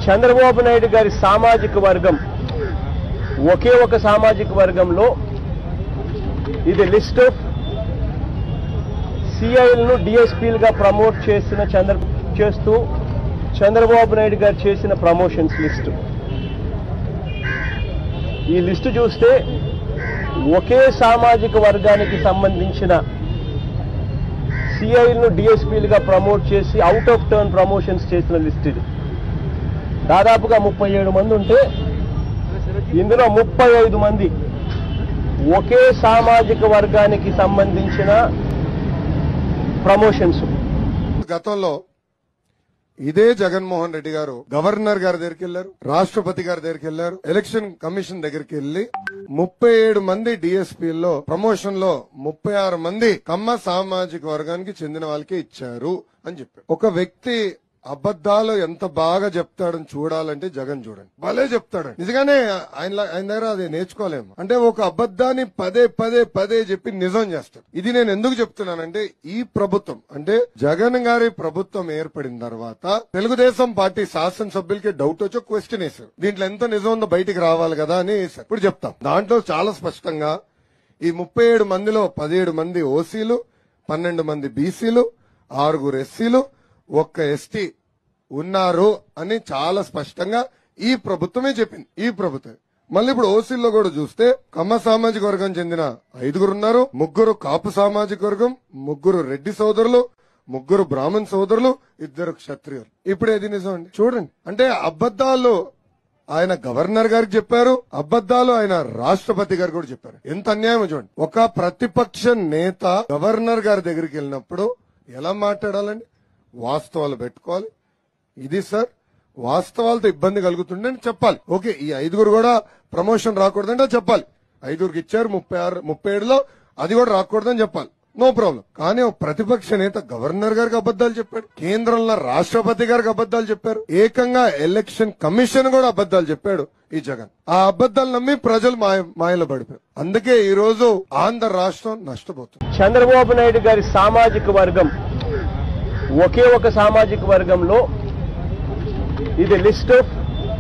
చంద్రబాబు నాయుడు గారి సామాజిక వర్గం ఒకే ఒక సామాజిక వర్గంలో ఇది లిస్ట్ ఆఫ్ సిఐలను డిఎస్పీలుగా ప్రమోట్ చేసిన చంద్ర చేస్తూ చంద్రబాబు నాయుడు గారు చేసిన ప్రమోషన్స్ లిస్ట్ ఈ లిస్టు చూస్తే ఒకే సామాజిక వర్గానికి సంబంధించిన సిఐలను డిఎస్పీలుగా ప్రమోట్ చేసి అవుట్ ఆఫ్ టర్న్ ప్రమోషన్స్ చేసిన లిస్ట్ ఇది దాదాపుగా ముప్పై ఏడు మంది ఉంటే ఇందులో ముప్పై ఐదు మంది ఒకే సామాజిక వర్గానికి సంబంధించిన ప్రమోషన్స్ గతంలో ఇదే జగన్మోహన్ రెడ్డి గారు గవర్నర్ గారి దగ్గరికి వెళ్లారు రాష్ట్రపతి గారి దగ్గరికి వెళ్లారు ఎలక్షన్ కమిషన్ దగ్గరికి వెళ్లి ముప్పై ఏడు మంది డిఎస్పీల్లో ప్రమోషన్ లో ముప్పై ఆరు మంది కమ్మ సామాజిక వర్గానికి చెందిన వాళ్ళకి ఇచ్చారు అని చెప్పారు ఒక వ్యక్తి అబద్ధాలు ఎంత బాగా చెప్తాడని చూడాలంటే జగన్ చూడండి భలే చెప్తాడు నిజంగానే ఆయన ఆయన దగ్గర అది నేర్చుకోలేము అంటే ఒక అబద్ధాన్ని పదే పదే పదే చెప్పి నిజం చేస్తాడు ఇది నేను ఎందుకు చెప్తున్నానంటే ఈ ప్రభుత్వం అంటే జగన్ గారి ప్రభుత్వం ఏర్పడిన తర్వాత తెలుగుదేశం పార్టీ శాసనసభ్యులకి డౌట్ వచ్చి క్వశ్చన్ వేశారు దీంట్లో ఎంత నిజం ఉందో బయటికి రావాలి కదా అని వేశారు ఇప్పుడు చెప్తాం దాంట్లో చాలా స్పష్టంగా ఈ ముప్పై ఏడు మందిలో పదిహేడు మంది ఓసీలు పన్నెండు మంది బీసీలు ఆరుగురు ఎస్సీలు ఒక్క ఎస్టీ ఉన్నారు అని చాలా స్పష్టంగా ఈ ప్రభుత్వమే చెప్పింది ఈ ప్రభుత్వం మళ్ళీ ఇప్పుడు ఓసీల్లో కూడా చూస్తే కమ్మ సామాజిక వర్గం చెందిన ఐదుగురు ఉన్నారు ముగ్గురు కాపు సామాజిక వర్గం ముగ్గురు రెడ్డి సోదరులు ముగ్గురు బ్రాహ్మణ్ సోదరులు ఇద్దరు క్షత్రియులు ఇప్పుడు ఏది నిజం అండి చూడండి అంటే అబద్ధాలు ఆయన గవర్నర్ గారికి చెప్పారు అబద్ధాలు ఆయన రాష్ట్రపతి గారు కూడా చెప్పారు ఎంత అన్యాయం చూడండి ఒక ప్రతిపక్ష నేత గవర్నర్ గారి దగ్గరికి వెళ్ళినప్పుడు ఎలా మాట్లాడాలండి వాస్తవాలు పెట్టుకోవాలి ఇది సార్ వాస్తవాలతో ఇబ్బంది కలుగుతుండే అని చెప్పాలి ఓకే ఈ ఐదుగురు కూడా ప్రమోషన్ రాకూడదంటే చెప్పాలి ఐదుగురికి ఇచ్చారు ముప్పై ఆరు ముప్పై ఏడులో అది కూడా రాకూడదని చెప్పాలి నో ప్రాబ్లం కానీ ఒక ప్రతిపక్ష నేత గవర్నర్ గారికి అబద్ధాలు చెప్పాడు కేంద్రంలో రాష్ట్రపతి గారికి అబద్ధాలు చెప్పారు ఏకంగా ఎలక్షన్ కమిషన్ కూడా అబద్ధాలు చెప్పాడు ఈ జగన్ ఆ అబద్ధాలు నమ్మి ప్రజలు మాయ మాయలో పడిపోయారు అందుకే ఈ రోజు ఆంధ్ర రాష్ట్రం నష్టపోతుంది చంద్రబాబు నాయుడు గారి సామాజిక వర్గం ఒకే ఒక సామాజిక వర్గంలో ఇది లిస్ట్ ఆఫ్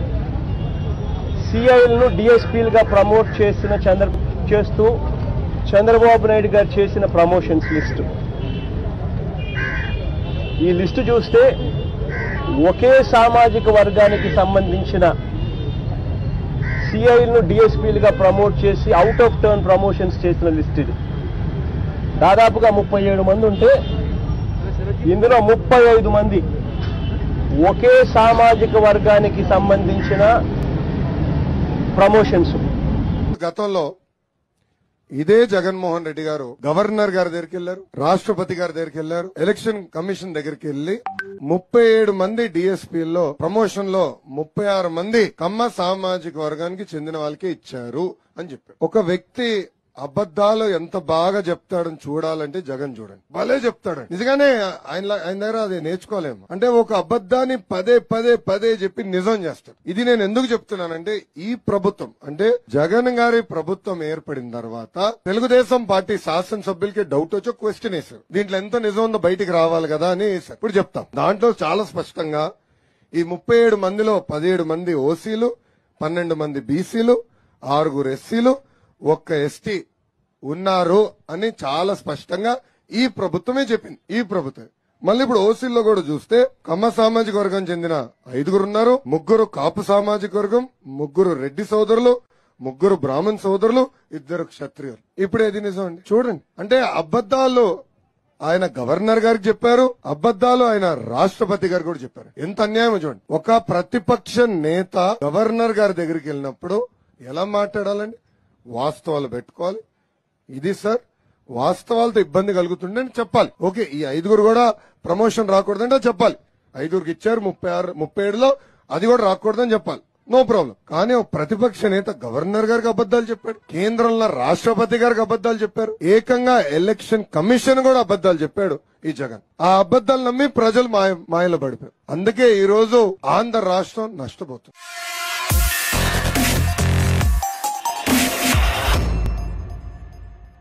సిఐలను డిఎస్పీలుగా ప్రమోట్ చేసిన చంద్ర చేస్తూ చంద్రబాబు నాయుడు గారు చేసిన ప్రమోషన్స్ లిస్ట్ ఈ లిస్టు చూస్తే ఒకే సామాజిక వర్గానికి సంబంధించిన సిఐలను డిఎస్పీలుగా ప్రమోట్ చేసి అవుట్ ఆఫ్ టర్న్ ప్రమోషన్స్ చేసిన లిస్ట్ ఇది దాదాపుగా ముప్పై ఏడు మంది ఉంటే ఇందులో ముప్పై ఐదు మంది ఒకే సామాజిక వర్గానికి సంబంధించిన ప్రమోషన్స్ గతంలో ఇదే జగన్మోహన్ రెడ్డి గారు గవర్నర్ గారి దగ్గరికి వెళ్లారు రాష్ట్రపతి గారి దగ్గరికి వెళ్లారు ఎలక్షన్ కమిషన్ దగ్గరికి వెళ్లి ముప్పై ఏడు మంది డిఎస్పీల్లో ప్రమోషన్ లో ముప్పై ఆరు మంది కమ్మ సామాజిక వర్గానికి చెందిన వాళ్ళకి ఇచ్చారు అని చెప్పారు ఒక వ్యక్తి అబద్ధాలు ఎంత బాగా చెప్తాడని చూడాలంటే జగన్ చూడండి భలే చెప్తాడు నిజంగానే ఆయన ఆయన దగ్గర అది నేర్చుకోలేము అంటే ఒక అబద్ధాన్ని పదే పదే పదే చెప్పి నిజం చేస్తాడు ఇది నేను ఎందుకు చెప్తున్నానంటే ఈ ప్రభుత్వం అంటే జగన్ గారి ప్రభుత్వం ఏర్పడిన తర్వాత తెలుగుదేశం పార్టీ శాసనసభ్యులకి డౌట్ వచ్చి క్వశ్చన్ వేశారు దీంట్లో ఎంత నిజం ఉందో బయటికి రావాలి కదా అని వేశారు ఇప్పుడు చెప్తాం దాంట్లో చాలా స్పష్టంగా ఈ ముప్పై ఏడు మందిలో పదిహేడు మంది ఓసీలు పన్నెండు మంది బీసీలు ఆరుగురు ఎస్సీలు ఒక్క ఎస్టీ ఉన్నారు అని చాలా స్పష్టంగా ఈ ప్రభుత్వమే చెప్పింది ఈ ప్రభుత్వం మళ్ళీ ఇప్పుడు ఓసీల్లో కూడా చూస్తే కమ్మ సామాజిక వర్గం చెందిన ఐదుగురు ఉన్నారు ముగ్గురు కాపు సామాజిక వర్గం ముగ్గురు రెడ్డి సోదరులు ముగ్గురు బ్రాహ్మణ్ సోదరులు ఇద్దరు క్షత్రియులు ఇప్పుడు ఏది నిజం అండి చూడండి అంటే అబద్ధాలు ఆయన గవర్నర్ గారికి చెప్పారు అబద్ధాలు ఆయన రాష్ట్రపతి గారు కూడా చెప్పారు ఎంత అన్యాయం చూడండి ఒక ప్రతిపక్ష నేత గవర్నర్ గారి దగ్గరికి వెళ్ళినప్పుడు ఎలా మాట్లాడాలండి వాస్తవాలు పెట్టుకోవాలి ఇది సార్ వాస్తవాలతో ఇబ్బంది కలుగుతుండే అని చెప్పాలి ఓకే ఈ ఐదుగురు కూడా ప్రమోషన్ రాకూడదంటే చెప్పాలి ఐదుగురికి ఇచ్చారు ముప్పై ఆరు ముప్పై ఏడులో అది కూడా రాకూడదని చెప్పాలి నో ప్రాబ్లం కానీ ఒక ప్రతిపక్ష నేత గవర్నర్ గారికి అబద్ధాలు చెప్పాడు కేంద్రంలో రాష్ట్రపతి గారికి అబద్ధాలు చెప్పారు ఏకంగా ఎలక్షన్ కమిషన్ కూడా అబద్ధాలు చెప్పాడు ఈ జగన్ ఆ అబద్ధాలు నమ్మి ప్రజలు మాయ మాయలో పడిపోయారు అందుకే ఈ రోజు ఆంధ్ర రాష్ట్రం నష్టపోతుంది